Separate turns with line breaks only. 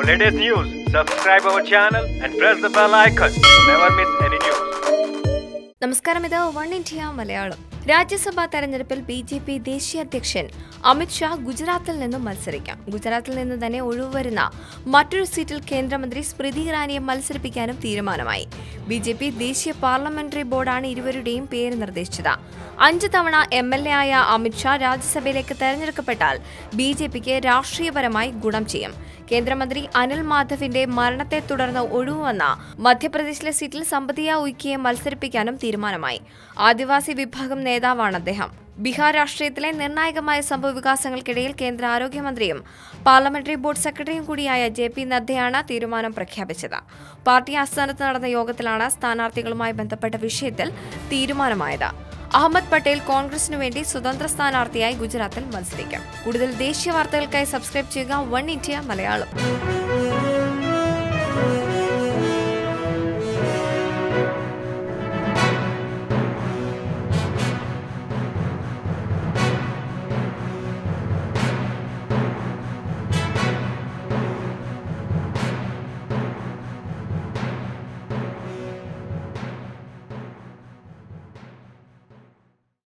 For latest news, subscribe our channel and press the bell icon to never miss any news.
നമസ്കാരം ഇത് one India Malayalam രാജ്യസഭാ തെരഞ്ഞെടുപ്പിൽ B J P ദേശീയ അധ്യക്ഷൻ അമിത്ഷാ ഗുജറാത്തിൽ നിന്നും മത്സരിക്കാം ഗുജറാത്തിൽ നിന്ന് തന്നെ ഒഴിവുവരുന്ന മറ്റൊരു സീറ്റിൽ കേന്ദ്രമന്ത്രി സ്മൃതി ഇറാനിയെ മത്സരിപ്പിക്കാനും തീരുമാനമായി ബി ജെ പി ദേശീയ പാർലമെന്ററി ബോർഡാണ് ഇരുവരുടെയും പേര് നിർദ്ദേശിച്ചത് അഞ്ച് തവണ എം എൽ എ ആയ അമിത്ഷാ രാജ്യസഭയിലേക്ക് തെരഞ്ഞെടുക്കപ്പെട്ടാൽ ബി ജെ പിക്ക് രാഷ്ട്രീയപരമായി ഗുണം ചെയ്യും കേന്ദ്രമന്ത്രി അനിൽ മാധവിന്റെ മരണത്തെ തുടർന്ന് ഒഴിവുവന്ന മധ്യപ്രദേശിലെ സീറ്റിൽ സമ്പതിയ ഉയ്ക്കിയെ മത്സരിപ്പിക്കാനും തീരുമാനമായി ആദിവാസി വിഭാഗം നേതാവാണ് അദ്ദേഹം ബീഹാർ രാഷ്ട്രീയത്തിലെ നിർണായകമായ സംഭവവികാസങ്ങൾക്കിടയിൽ കേന്ദ്ര ആരോഗ്യമന്ത്രിയും പാർലമെന്ററി ബോർഡ് സെക്രട്ടറിയും കൂടിയായ ജെ പി നദ്ദയാണ് തീരുമാനം പ്രഖ്യാപിച്ചത് പാർട്ടി ആസ്ഥാനത്ത് നടന്ന യോഗത്തിലാണ് സ്ഥാനാർത്ഥികളുമായി ബന്ധപ്പെട്ട വിഷയത്തിൽ തീരുമാനമായത് അഹമ്മദ് പട്ടേൽ കോൺഗ്രസിനു വേണ്ടി സ്വതന്ത്ര സ്ഥാനാർത്ഥിയായി ഗുജറാത്തിൽ മത്സരിക്കും കൂടുതൽ ദേശീയ വാർത്തകൾക്കായി സബ്സ്ക്രൈബ് ചെയ്യുക വൺ ഇന്ത്യ മലയാളം